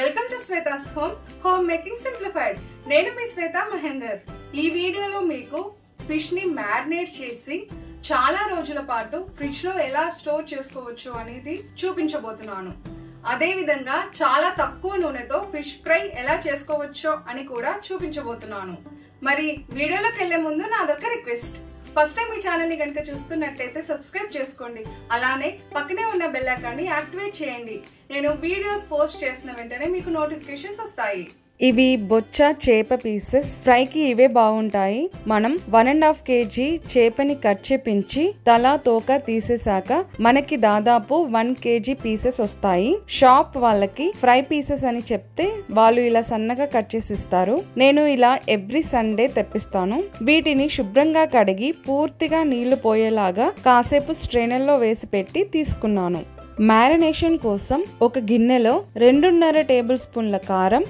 welcome to Shweta's home home making simplified నేను మీ శ్వేత మహేందర్ ఈ వీడియోలో మీకు ఫిష్ ని మ్యారినేట్ చేసి చాలా రోజుల పాటు ఫ్రిడ్జ్ లో ఎలా స్టోర్ చేసుకోవచ్చు అనేది చూపించబోతున్నాను అదే విధంగా చాలా తక్కువ నూనెతో ఫిష్ ఫ్రై ఎలా చేసుకోవచ్చో అని కూడా చూపించబోతున్నాను మరి వీడియోలోకి వెళ్లే ముందు నాదొక రిక్వెస్ట్ ఫస్ట్ టైం ఈ ఛానల్ ని కనుక చూస్తున్నట్లయితే సబ్స్క్రైబ్ చేసుకోండి అలానే పక్కనే ఉన్న బెల్ ఐకాన్ని యాక్టివేట్ చేయండి నేను వీడియోస్ పోస్ట్ చేసిన వెంటనే మీకు నోటిఫికేషన్స్ వస్తాయి ఇవి బొచ్చ చేప పీసెస్ ఫ్రైకి ఇవే బాగుంటాయి మనం వన్ అండ్ హాఫ్ కేజీ చేపని కట్ చేపించి తల తోక తీసేశాక మనకి దాదాపు వన్ కేజీ పీసెస్ వస్తాయి షాప్ వాళ్ళకి ఫ్రై పీసెస్ అని చెప్తే వాళ్ళు ఇలా సన్నగా కట్ చేసి ఇస్తారు నేను ఇలా ఎవ్రీ సండే తెప్పిస్తాను వీటిని శుభ్రంగా కడిగి పూర్తిగా నీళ్లు పోయేలాగా కాసేపు స్ట్రైనర్లో వేసి పెట్టి తీసుకున్నాను మ్యారినేషన్ కోసం ఒక గిన్నెలో రెండున్నర టేబుల్ స్పూన్ల కారం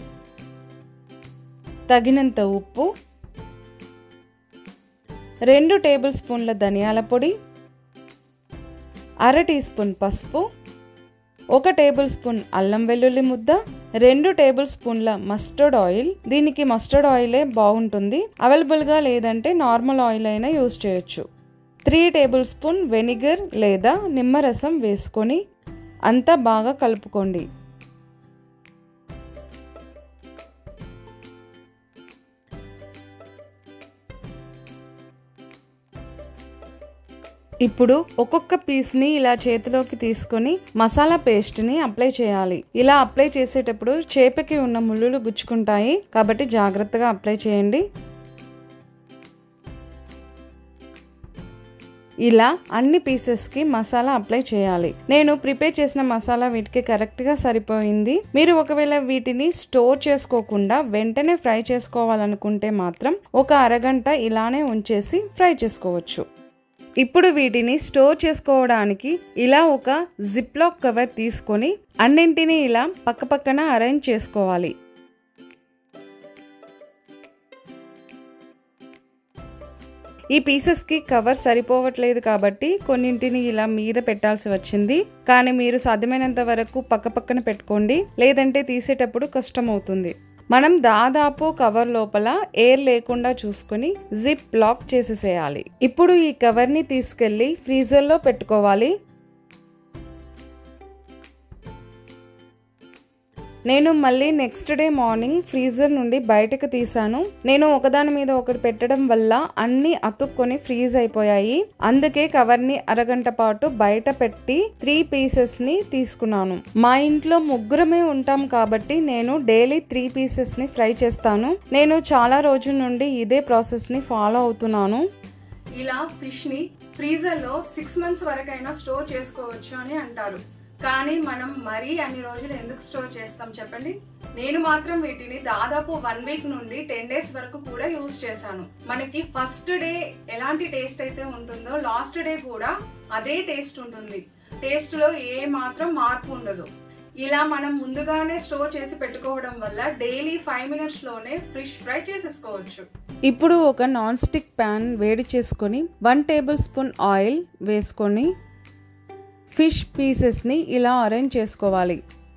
తగినంత ఉప్పు రెండు టేబుల్ స్పూన్ల ధనియాల పొడి అర టీ స్పూన్ పసుపు ఒక టేబుల్ స్పూన్ అల్లం వెల్లుల్లి ముద్ద రెండు టేబుల్ స్పూన్ల మస్టర్డ్ ఆయిల్ దీనికి మస్టర్డ్ ఆయిలే బాగుంటుంది అవైలబుల్గా లేదంటే నార్మల్ ఆయిల్ అయినా యూజ్ చేయొచ్చు త్రీ టేబుల్ స్పూన్ వెనిగర్ లేదా నిమ్మరసం వేసుకొని అంతా బాగా కలుపుకోండి ఇప్పుడు ఒక్కొక్క పీస్ని ఇలా చేతిలోకి తీసుకొని మసాలా పేస్ట్ని అప్లై చేయాలి ఇలా అప్లై చేసేటప్పుడు చేపకి ఉన్న ముళ్ళులు గుచ్చుకుంటాయి కాబట్టి జాగ్రత్తగా అప్లై చేయండి ఇలా అన్ని పీసెస్కి మసాలా అప్లై చేయాలి నేను ప్రిపేర్ చేసిన మసాలా వీటికి కరెక్ట్గా సరిపోయింది మీరు ఒకవేళ వీటిని స్టోర్ చేసుకోకుండా వెంటనే ఫ్రై చేసుకోవాలనుకుంటే మాత్రం ఒక అరగంట ఇలానే ఉంచేసి ఫ్రై చేసుకోవచ్చు ఇప్పుడు వీటిని స్టోర్ చేసుకోవడానికి ఇలా ఒక జిప్లాక్ కవర్ తీసుకొని అన్నింటినీ ఇలా పక్కపక్కన అరేంజ్ చేసుకోవాలి ఈ పీసెస్కి కవర్ సరిపోవట్లేదు కాబట్టి కొన్నింటిని ఇలా మీద పెట్టాల్సి వచ్చింది కానీ మీరు సాధ్యమైనంత వరకు పక్కపక్కన పెట్టుకోండి లేదంటే తీసేటప్పుడు కష్టం అవుతుంది మనం దాదాపు కవర్ లోపల ఎయిర్ లేకుండా చూసుకుని జిప్ లాక్ చేసేసేయాలి ఇప్పుడు ఈ కవర్ని తీసుకెళ్లి ఫ్రీజర్లో పెట్టుకోవాలి నేను మళ్ళీ నెక్స్ట్ డే మార్నింగ్ ఫ్రీజర్ నుండి బయటకు తీసాను నేను ఒకదాని మీద ఒకటి పెట్టడం వల్ల అన్ని అతుక్కొని ఫ్రీజ్ అయిపోయాయి అందుకే కవర్ ని అరగంట పాటు బయట పెట్టి త్రీ పీసెస్ ని తీసుకున్నాను మా ఇంట్లో ముగ్గురమే ఉంటాం కాబట్టి నేను డైలీ త్రీ పీసెస్ ని ఫ్రై చేస్తాను నేను చాలా రోజుల నుండి ఇదే ప్రాసెస్ ని ఫాలో అవుతున్నాను ఇలా ఫిష్ ని ఫ్రీజర్ లో సిక్స్ మంత్స్ వరకైనా స్టోర్ చేసుకోవచ్చు అని అంటారు కానీ మనం మరీ అన్ని రోజులు ఎందుకు స్టోర్ చేస్తాం చెప్పండి నేను మాత్రం వీటిని దాదాపు వన్ వీక్ నుండి టెన్ డేస్ వరకు కూడా యూజ్ చేశాను మనకి ఫస్ట్ డే ఎలాంటి టేస్ట్ అయితే ఉంటుందో లాస్ట్ డే కూడా అదే టేస్ట్ ఉంటుంది టేస్ట్ లో ఏ మాత్రం మార్పు ఉండదు ఇలా మనం ముందుగానే స్టోర్ చేసి పెట్టుకోవడం వల్ల డైలీ ఫైవ్ మినిట్స్ లోనే ఫిష్ ఫ్రై చేసేసుకోవచ్చు ఇప్పుడు ఒక నాన్ స్టిక్ ప్యాన్ వేడి చేసుకొని వన్ టేబుల్ స్పూన్ ఆయిల్ వేసుకొని ఫిష్ పీసెస్ని ఇలా అరేంజ్ చేసుకోవాలి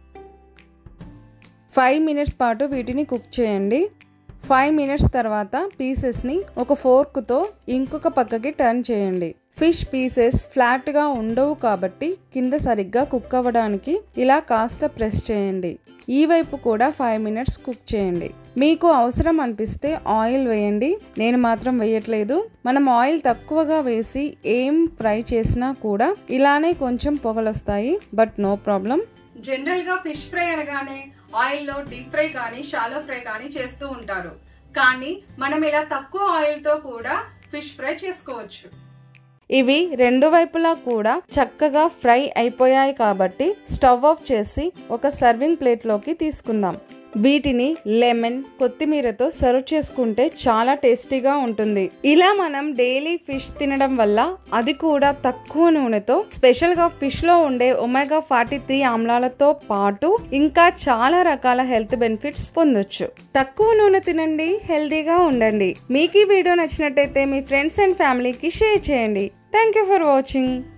ఫైవ్ మినిట్స్ పాటు వీటిని కుక్ చేయండి ఫైవ్ మినిట్స్ తర్వాత పీసెస్ని ఒక ఫోర్క్తో ఇంకొక పక్కకి టర్న్ చేయండి ఫిష్ పీసెస్ ఫ్లాట్గా ఉండవు కాబట్టి కింద సరిగ్గా కుక్ అవ్వడానికి ఇలా కాస్త ప్రెస్ చేయండి ఈ వైపు కూడా ఫైవ్ మినిట్స్ కుక్ చేయండి మీకు అవసరం అనిపిస్తే ఆయిల్ వేయండి నేను మాత్రం వేయట్లేదు మనం ఆయిల్ తక్కువగా వేసి ఏం ఫ్రై చేసినా కూడా ఇలానే కొంచెం పొగలొస్తాయి బట్ నో ప్రాబ్లం జనరల్ గా ఫిష్ ఫ్రై అనగానే ఆయిల్ లో డీప్ ఫ్రై కానీ షాలో ఫ్రై కానీ చేస్తూ ఉంటారు కానీ మనం ఇలా తక్కువ ఆయిల్ తో కూడా ఫిష్ ఫ్రై చేసుకోవచ్చు ఇవి రెండు వైపులా కూడా చక్కగా ఫ్రై అయిపోయాయి కాబట్టి స్టవ్ ఆఫ్ చేసి ఒక సర్వింగ్ ప్లేట్లోకి తీసుకుందాం వీటిని లెమన్ కొత్తిమీరతో సర్వ్ చేసుకుంటే చాలా టేస్టీగా ఉంటుంది ఇలా మనం డైలీ ఫిష్ తినడం వల్ల అది కూడా తక్కువ నూనెతో స్పెషల్ గా ఫిష్ లో ఉండే ఒమేగా ఫార్టీ త్రీ ఆమ్లాలతో పాటు ఇంకా చాలా రకాల హెల్త్ బెనిఫిట్స్ పొందొచ్చు తక్కువ నూనె తినండి హెల్తీగా ఉండండి మీకు ఈ వీడియో నచ్చినట్టయితే మీ ఫ్రెండ్స్ అండ్ ఫ్యామిలీకి షేర్ చేయండి థ్యాంక్ యూ ఫర్ వాచింగ్